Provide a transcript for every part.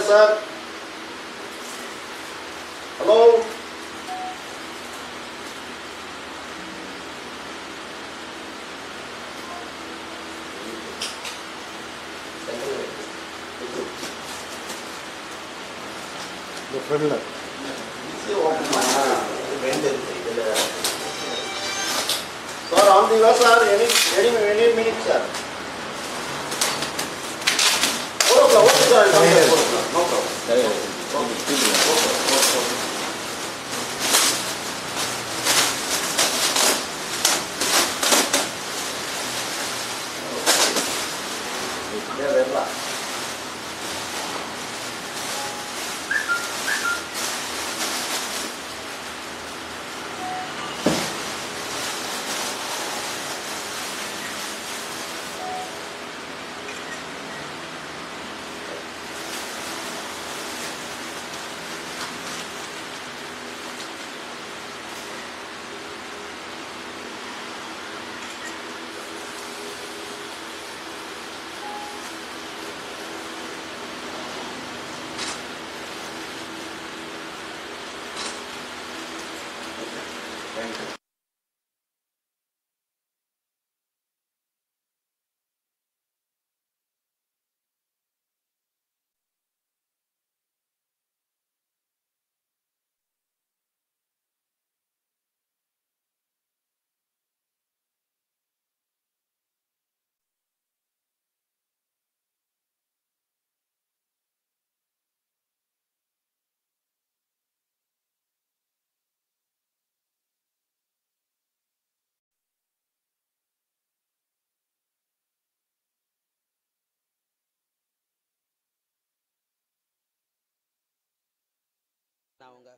sir hello இந்த ஃப்ரெண்டில் sir on the way sir any any any minute sir okay okay sir no problem வரலாம் நான் உங்க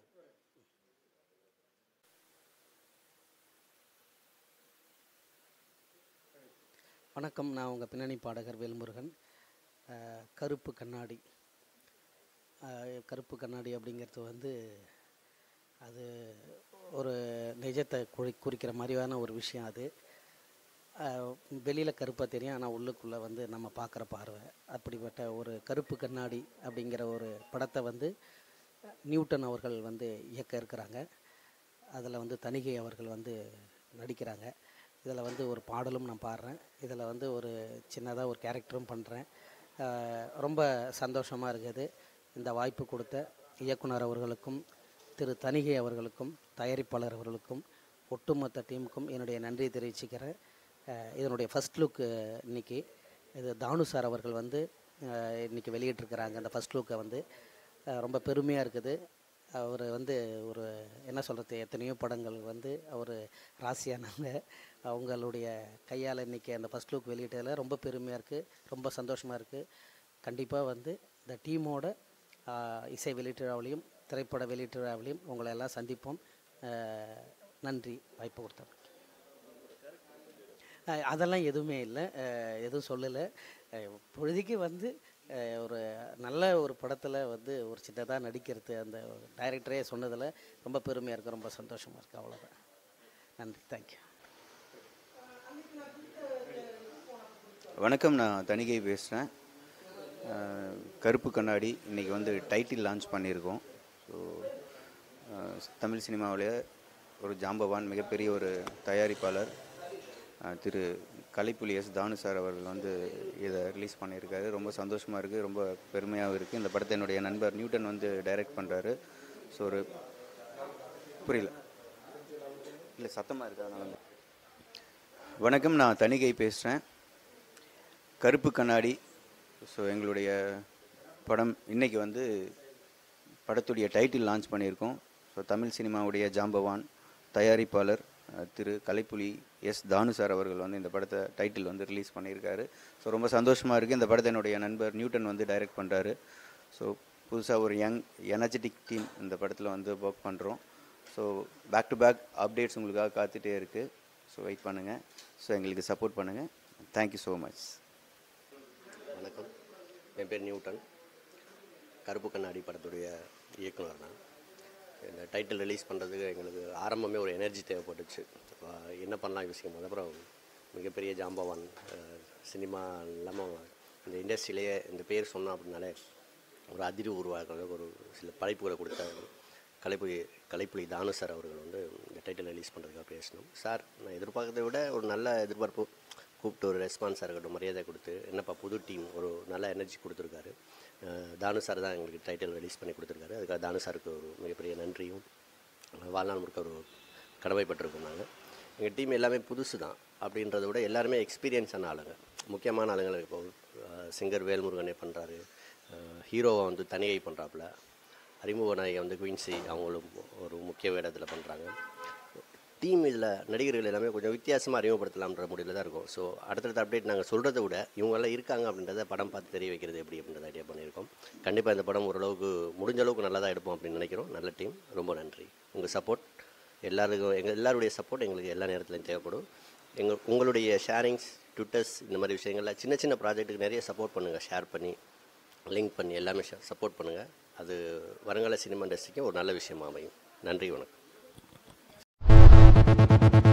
வணக்கம் நான் உங்கள் பின்னணி பாடகர் வேல்முருகன் அஹ், கருப்பு கண்ணாடி அஹ், கருப்பு கண்ணாடி அப்படிங்கிறது வந்து அது ஒரு நிஜத்தை குறி குறிக்கிற மாதிரியான ஒரு விஷயம் அது வெளியில் கருப்பாக தெரியும் ஆனால் உள்ளுக்குள்ளே வந்து நம்ம பார்க்குற பார்வை அப்படிப்பட்ட ஒரு கருப்பு கண்ணாடி அப்படிங்கிற ஒரு படத்தை வந்து நியூட்டன் அவர்கள் வந்து இயக்க இருக்கிறாங்க அதில் வந்து தணிகை அவர்கள் வந்து நடிக்கிறாங்க இதில் வந்து ஒரு பாடலும் நான் பாடுறேன் இதில் வந்து ஒரு சின்னதாக ஒரு கேரக்டரும் பண்ணுறேன் ரொம்ப சந்தோஷமாக இருக்குது இந்த வாய்ப்பு கொடுத்த இயக்குனர் அவர்களுக்கும் திரு தணிகை அவர்களுக்கும் தயாரிப்பாளர் அவர்களுக்கும் ஒட்டுமொத்த டீமுக்கும் என்னுடைய நன்றியை தெரிவிச்சுக்கிறேன் அஹ் இதனுடைய ஃபஸ்ட் லுக் இன்னைக்கு இது தானு சார் அவர்கள் வந்து அஹ் இன்னைக்கு வெளியிட்டிருக்கிறாங்க அந்த ஃபஸ்ட் லுக்கை வந்து அஹ் ரொம்ப பெருமையாக இருக்குது அவர் வந்து ஒரு என்ன சொல்கிறது எத்தனையோ படங்கள் வந்து அவர் ராசியானவங்க அவங்களுடைய கையால் இன்றைக்கி அந்த ஃபஸ்ட் லுக் வெளியிட்டதில் ரொம்ப பெருமையாக இருக்குது ரொம்ப சந்தோஷமாக இருக்குது கண்டிப்பாக வந்து இந்த டீமோட ஆஹ், இசை வெளியீட்டு விழாவிலையும் திரைப்பட வெளியீட்டு விழாவிலையும் உங்களை எல்லாம் சந்திப்போம் ஆஹ், நன்றி வாய்ப்பு கொடுத்தோம் அஹ் அதெல்லாம் எதுவுமே இல்லை அஹ் எதுவும் சொல்லலை அஹ் இப்பொழுதைக்கு வந்து அஹ் ஒரு நல்ல ஒரு படத்தில் வந்து ஒரு சின்னதாக நடிக்கிறது அந்த டைரக்டரே சொன்னதில் ரொம்ப பெருமையாக இருக்குது ரொம்ப சந்தோஷமாக இருக்குது அவ்வளோதான் நன்றி தேங்க்யூ வணக்கம் நான் தணிகை பேசுகிறேன் கருப்பு கண்ணாடி இன்றைக்கி வந்து டைட்டில் லான்ச் பண்ணியிருக்கோம் ஸோ தமிழ் சினிமாவிலே ஒரு ஜாம்பவான் மிகப்பெரிய ஒரு தயாரிப்பாளர் அஹ், திரு கலைப்புலி எஸ் தானு சார் அவர்கள் வந்து இதை ரிலீஸ் பண்ணியிருக்காரு ரொம்ப சந்தோஷமாக இருக்குது ரொம்ப பெருமையாகவும் இருக்குது இந்த படத்தை என்னுடைய நண்பர் நியூட்டன் வந்து டைரக்ட் பண்ணுறாரு ஸோ ஒரு புரியல இல்லை சத்தமாக இருக்கா அதனால வணக்கம் நான் தணிகை பேசுகிறேன் கருப்பு கண்ணாடி ஸோ எங்களுடைய படம் இன்னைக்கு வந்து படத்துடைய டைட்டில் லான்ச் பண்ணியிருக்கோம் ஸோ தமிழ் சினிமாவுடைய ஜாம்பவான் தயாரிப்பாளர் அஹ், திரு கலைப்புலி எஸ் தானு சார் அவர்கள் வந்து இந்த படத்தை டைட்டில் வந்து ரிலீஸ் பண்ணியிருக்காரு ஸோ ரொம்ப சந்தோஷமாக இருக்குது இந்த படத்தை என்னுடைய நண்பர் நியூட்டன் வந்து டைரக்ட் பண்ணுறாரு ஸோ புதுசாக ஒரு யங் எனர்ஜெட்டிக் டீம் இந்த படத்தில் வந்து ஒர்க் பண்ணுறோம் so back to back updates உங்களுக்காக காத்துட்டே இருக்குது ஸோ வெயிட் பண்ணுங்கள் ஸோ எங்களுக்கு சப்போர்ட் பண்ணுங்கள் தேங்க்யூ ஸோ மச் வணக்கம் என் பேர் நியூட்டன் கருப்பு கண்ணாடி படத்துடைய இயக்குனர் நான் இந்த டைட்டில் ரிலீஸ் பண்ணுறதுக்கு எங்களுக்கு ஆரம்பமே ஒரு எனர்ஜி தேவைப்பட்டுச்சு அஹ் என்ன பண்ணலாம் யோசிக்கும் போது அப்புறம் மிகப்பெரிய ஜாம்பவான் அஹ் சினிமா இல்லாமல் இந்த இண்டஸ்ட்ரியிலேயே இந்த பேர் சொன்னோம் அப்படின்னாலே ஒரு அதிர்வு உருவாக்குற அளவுக்கு ஒரு சில படைப்புகளை கொடுத்த கலைப்புலி கலைப்புலி தானு சார் அவர்கள் வந்து இந்த டைட்டில் ரிலீஸ் பண்ணுறதுக்காக பேசணும் சார் நான் எதிர்பார்க்கறதை விட ஒரு நல்ல எதிர்பார்ப்பு கூப்பிட்டு ஒரு ரெஸ்பான்ஸாக இருக்கட்டும் மரியாதை கொடுத்து என்னப்பா புது டீம் ஒரு நல்ல எனர்ஜி கொடுத்துருக்காரு அஹ் தானு சார் தான் எங்களுக்கு டைட்டில் ரிலீஸ் பண்ணி கொடுத்துருக்காரு அதுக்காக தானு சாருக்கு ஒரு மிகப்பெரிய நன்றியும் வாழ்நாள் முழுக்க ஒரு கடமைப்பட்டிருக்கோம் நாங்கள் எங்கள் டீம் எல்லாமே புதுசு தான் அப்படின்றத விட எல்லாருமே எக்ஸ்பீரியன்ஸான ஆளுங்க முக்கியமான ஆளுங்க இப்போ சிங்கர் வேல்முருகனே பண்ணுறாரு ஹீரோவை வந்து தனியை பண்ணுறாப்புல அறிமுக நாயகி வந்து குயின்சி அவங்களும் ஒரு முக்கிய வேடத்தில் பண்ணுறாங்க டீம் இதில் நடிகர்கள் எல்லாமே கொஞ்சம் வித்தியாசமாக அறிமுகப்படுத்தலாம்ன்ற முடிவில் தான் இருக்கும் ஸோ அடுத்தடுத்த அப்டேட் நாங்கள் சொல்கிறத விட இவங்கெல்லாம் இருக்காங்க அப்படின்றத படம் பார்த்து தெரிய வைக்கிறது எப்படி அப்படின்றத ஐடியா பண்ணியிருக்கோம் கண்டிப்பாக இந்த படம் ஓரளவுக்கு முடிஞ்ச அளவுக்கு நல்லா தான் எடுப்போம் அப்படின்னு நினைக்கிறோம் நல்ல டீம் ரொம்ப நன்றி உங்கள் சப்போர்ட் எல்லாருக்கும் எங்கள் எல்லாருடைய சப்போர்ட் எங்களுக்கு எல்லா நேரத்துலையும் தேவைப்படும் எங்கள் உங்களுடைய ஷேரிங்ஸ் ட்விட்டர்ஸ் இந்த மாதிரி விஷயங்கள்ல சின்ன சின்ன ப்ராஜெக்ட்டுக்கு நிறைய சப்போர்ட் பண்ணுங்கள் ஷேர் பண்ணி லிங்க் பண்ணி எல்லாமே சப்போர்ட் பண்ணுங்கள் அது வருங்கால சினிமா இண்டஸ்ட்ரிக்கு ஒரு நல்ல விஷயமா அமையும் நன்றி வணக்கம்